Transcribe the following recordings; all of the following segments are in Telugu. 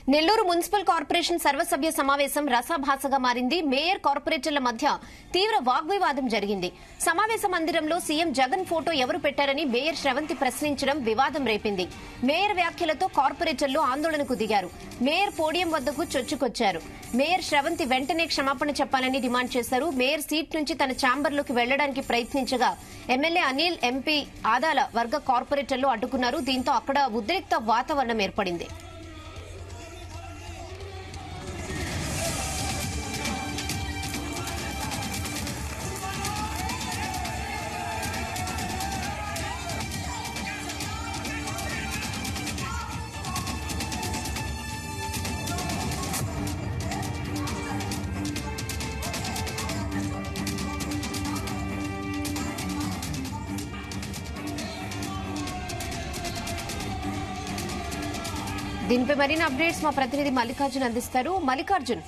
నెల్లూరు మున్సిపల్ కార్పొరేషన్ సర్వసభ్య సమావేశం రసాభాసగా మారింది మేయర్ కార్పొరేటర్ల మధ్య తీవ్ర వాగ్వివాదం జరిగింది సమావేశ మందిరంలో సీఎం జగన్ ఫోటో ఎవరు పెట్టారని మేయర్ శ్రవంతి ప్రశ్నించడం వివాదం రేపింది మేయర్ వ్యాఖ్యలతో కార్పొరేటర్లు ఆందోళనకు దిగారు మేయర్ పోడియం వద్దకు చొచ్చుకొచ్చారు మేయర్ శ్రవంతి వెంటనే క్షమాపణ చెప్పాలని డిమాండ్ చేశారు మేయర్ సీట్ నుంచి తన ఛాంబర్లోకి వెళ్లడానికి ప్రయత్నించగా ఎమ్మెల్యే అనిల్ ఎంపీ ఆదాల వర్గ కార్పొరేటర్లు అడ్డుకున్నారు దీంతో అక్కడ ఉద్రిక్త వాతావరణం ఏర్పడింది దీనిపై మరిన్ని అప్డేట్స్ మా ప్రతినిధి మల్లికార్జున్ అందిస్తారు మల్లికార్జున్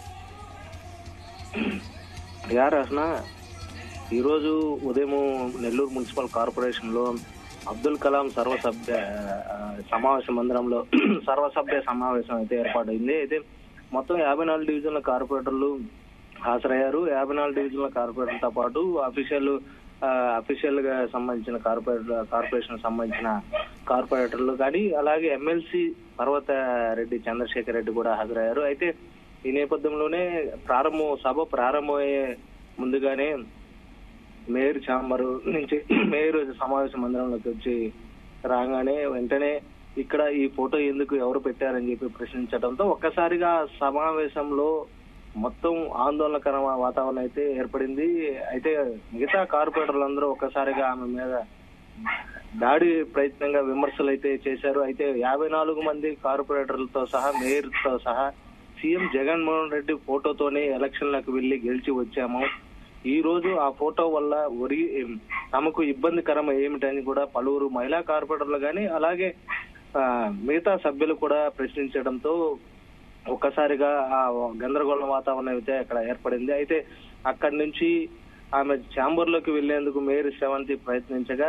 యా రహన ఈరోజు ఉదయం నెల్లూరు మున్సిపల్ కార్పొరేషన్ లో అబ్దుల్ కలాం సర్వసభ్య ఆ, సమావేశ మందిరంలో సర్వసభ్య సమావేశం అయితే ఏర్పాటైంది అయితే మొత్తం యాభై నాలుగు డివిజన్ల కార్పొరేటర్లు హాజరయ్యారు యాభై నాలుగు డివిజన్ల కార్పొరేటర్లతో పాటు అఫీషియల్ అఫీషియల్ గా సంబంధించిన కార్పొరేటర్ కార్పొరేషన్ సంబంధించిన కార్పొరేటర్లు కానీ అలాగే ఎమ్మెల్సీ పర్వత రెడ్డి చంద్రశేఖర్ రెడ్డి కూడా హాజరయ్యారు అయితే ఈ నేపథ్యంలోనే ప్రారంభం సభ ప్రారంభమయ్యే ముందుగానే మేయర్ ఛాంబర్ నుంచి మేయర్ సమావేశ మందిరంలోకి వచ్చి రాగానే వెంటనే ఇక్కడ ఈ ఫోటో ఎందుకు ఎవరు పెట్టారని చెప్పి ప్రశ్నించడంతో ఒక్కసారిగా సమావేశంలో మొత్తం ఆందోళనకర వాతావరణం అయితే ఏర్పడింది అయితే మిగతా కార్పొరేటర్లందరూ ఒక్కసారిగా ఆమె మీద దాడి ప్రయత్నంగా విమర్శలు అయితే చేశారు అయితే యాభై నాలుగు మంది కార్పొరేటర్లతో సహా మేయర్ తో సహా సీఎం జగన్మోహన్ రెడ్డి ఫోటోతోనే ఎలక్షన్లకు వెళ్లి గెలిచి వచ్చాము ఈ రోజు ఆ ఫోటో వల్ల ఒరి తమకు ఇబ్బందికరం ఏమిటని కూడా పలువురు మహిళా కార్పొరేటర్లు గాని అలాగే ఆ, మిగతా సభ్యులు కూడా ప్రశ్నించడంతో ఒక్కసారిగా ఆ గందరగోళ వాతావరణం అయితే అక్కడ ఏర్పడింది అయితే అక్కడి నుంచి ఆమె ఛాంబర్ లోకి వెళ్లేందుకు మేయర్ శ్రవంతి ప్రయత్నించగా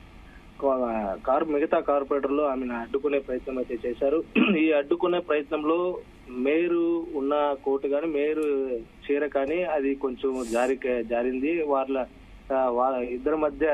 కార్ మిగతా కార్పొరేటర్లు ఆమెను అడ్డుకునే ప్రయత్నం అయితే చేశారు ఈ అడ్డుకునే ప్రయత్నంలో మేయరు ఉన్న కోర్టు కానీ మేయరు చీర కానీ అది కొంచెం జారి జారింది వాళ్ళ ఆ, వా- ఇద్దరి మధ్య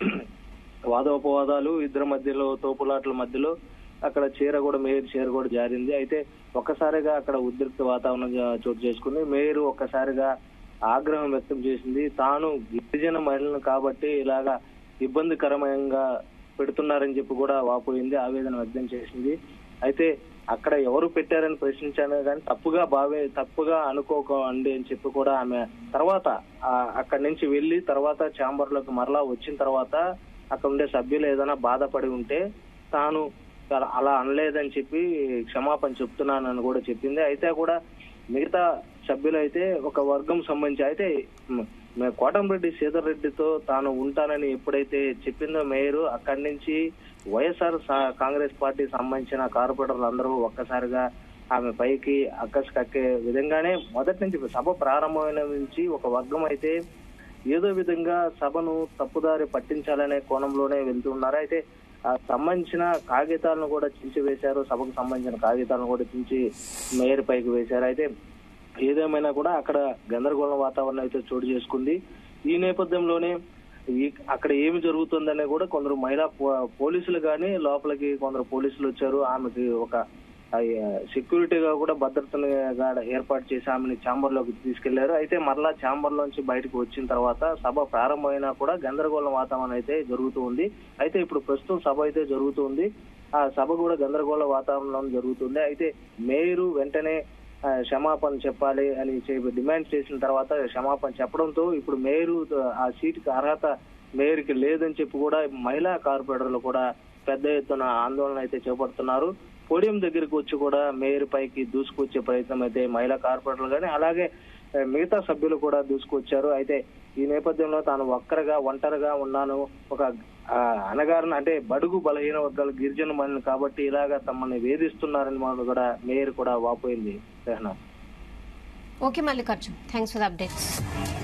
వాదోపవాదాలు ఇద్దరి మధ్యలో తోపులాట్ల మధ్యలో అక్కడ చీర కూడా మేయర్ చీర కూడా జారింది అయితే ఒక్కసారిగా అక్కడ ఉద్రిక్త వాతావరణం జ- చోటు చేసుకుని మేయర్ ఒక్కసారిగా ఆగ్రహం వ్యక్తం చేసింది తాను గిరిజన మహిళను కాబట్టి ఇలాగా ఇబ్బందికరంగా పెడుతున్నారని చెప్పి కూడా వాపోయింది ఆవేదన వ్యక్తం చేసింది అయితే అక్కడ ఎవరు పెట్టారని ప్రశ్నించాను కానీ తప్పుగా భావే తప్పుగా అనుకోకండి అని చెప్పి కూడా ఆమె తర్వాత ఆ, అక్కడి నుంచి వెళ్లి తర్వాత ఛాంబర్ లోకి మరలా వచ్చిన తర్వాత అక్కడ ఉండే సభ్యులు ఏదైనా బాధపడి ఉంటే తాను అలా- అలా అనలేదని చెప్పి క్షమాపణ చెప్తున్నానని కూడా చెప్పింది అయితే కూడా మిగతా సభ్యులు అయితే ఒక వర్గం సంబంధించి అయితే మ- మ- కోటంరెడ్డి శ్రీధర్ రెడ్డితో తాను ఉంటానని ఎప్పుడైతే చెప్పిందో మేయర్ అక్కడి నుంచి వైఎస్ఆర్ సా- కాంగ్రెస్ పార్టీ సంబంధించిన కార్పొరేటర్లు అందరూ ఒక్కసారిగా ఆమె పైకి అక్కస్ కక్కే విధంగానే మొదటి నుంచి సభ ప్రారంభమైన నుంచి ఒక వర్గం అయితే ఏదో విధంగా సభను తప్పుదారి పట్టించాలనే కోణంలోనే వెళ్తున్నారు అయితే ఆ సంబంధించిన కాగితాలను కూడా చించి వేశారు సభకు సంబంధించిన కాగితాలను కూడా చించి మేయర్ పైకి వేశారు అయితే ఏదేమైనా కూడా అక్కడ గందరగోళ వాతావరణం అయితే చోటు చేసుకుంది ఈ నేపథ్యంలోనే ఈ అక్కడ ఏమి జరుగుతుందనే కూడా కొందరు మహిళా పో- పోలీసులు కానీ లోపలికి కొందరు పోలీసులు వచ్చారు ఆమెకి ఒక సెక్యూరిటీగా కూడా భద్రతను గా- ఏర్పాటు చేసి ఆమెని ఛాంబర్ లోకి తీసుకెళ్లారు అయితే మరలా ఛాంబర్ లోంచి బయటకు వచ్చిన తర్వాత సభ ప్రారంభమైనా కూడా గందరగోళ వాతావరణం అయితే జరుగుతూ ఉంది అయితే ఇప్పుడు ప్రస్తుతం సభ అయితే జరుగుతుంది ఆ సభ కూడా గందరగోళ వాతావరణంలో జరుగుతుంది అయితే మేయరు వెంటనే ఆ, క్షమాపణ చెప్పాలి అని చెప్పి డిమాండ్ చేసిన తర్వాత క్షమాపణ చెప్పడంతో ఇప్పుడు మేయరు ఆ సీటుకి అర్హత మేయర్కి లేదని చెప్పి కూడా మహిళా కార్పొరేటర్లు కూడా పెద్ద ఎత్తున ఆందోళన అయితే చేపడుతున్నారు పోడియం దగ్గరికి వచ్చి కూడా మేయర్ పైకి దూసుకొచ్చే ప్రయత్నం అయితే మహిళా కార్పొరేటర్లు కానీ అలాగే ఆ, మిగతా సభ్యులు కూడా దూసుకొచ్చారు అయితే ఈ నేపథ్యంలో తాను ఒక్కరిగా ఒంటరిగా ఉన్నాను ఒక ఆ, అనగారిన అంటే బడుగు బలహీన వర్గాలు గిరిజన మహిళలు కాబట్టి ఇలాగా తమని వేధిస్తున్నారని మనం కూడా మేయర్ కూడా వాపోయింది Rehana okay Mallikarjun thanks for the updates